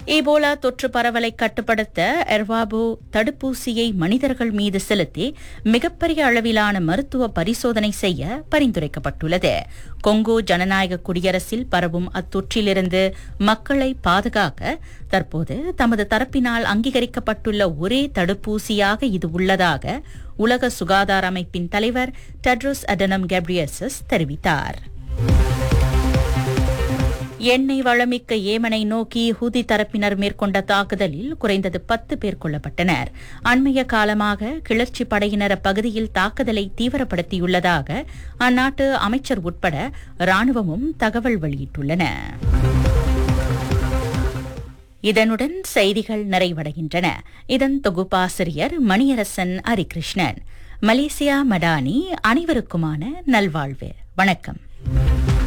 Ebola தொற்று பரவலை கட்டுப்படுத்த எர்வாபோ தடுப்பூசியை மனிதர்கள் மீது செலுத்தி மிகப்பெரிய அளவிலான மருத்துவ பரிசோதனை செய்ய பரிந்துரைக்கப்பட்டுள்ளது கொங்கோ ஜனநாயக குடியரசில் பரவும் அத்தொற்றிலிருந்து மக்களை பாதுகாக்க தற்போது தமது தரப்பினால் அங்கீகரிக்கப்பட்டுள்ள ஒரே தடுப்பூசியாக இது உள்ளதாக உலக சுகாதார அமைப்பின் தலைவர் டெட்ரோஸ் அடனம் கெப்ரியசஸ் தெரிவித்தார் எண்ணெய் வளமிக்க ஏமனை நோக்கி ஹூதி தரப்பினர் மேற்கொண்ட தாக்குதலில் குறைந்தது பத்து பேர் கொல்லப்பட்டனர் அண்மைய காலமாக கிளர்ச்சி படையினர் அப்பகுதியில் தாக்குதலை தீவிரப்படுத்தியுள்ளதாக அந்நாட்டு அமைச்சர் உட்பட ராணுவமும் தகவல் வெளியிட்டுள்ளன இதனுடன் செய்திகள் நிறைவடைகின்றன இதன் தொகுப்பாசிரியர் மணியரசன் ஹரிகிருஷ்ணன் மலேசியா மடானி அனைவருக்குமான நல்வாழ்வு வணக்கம்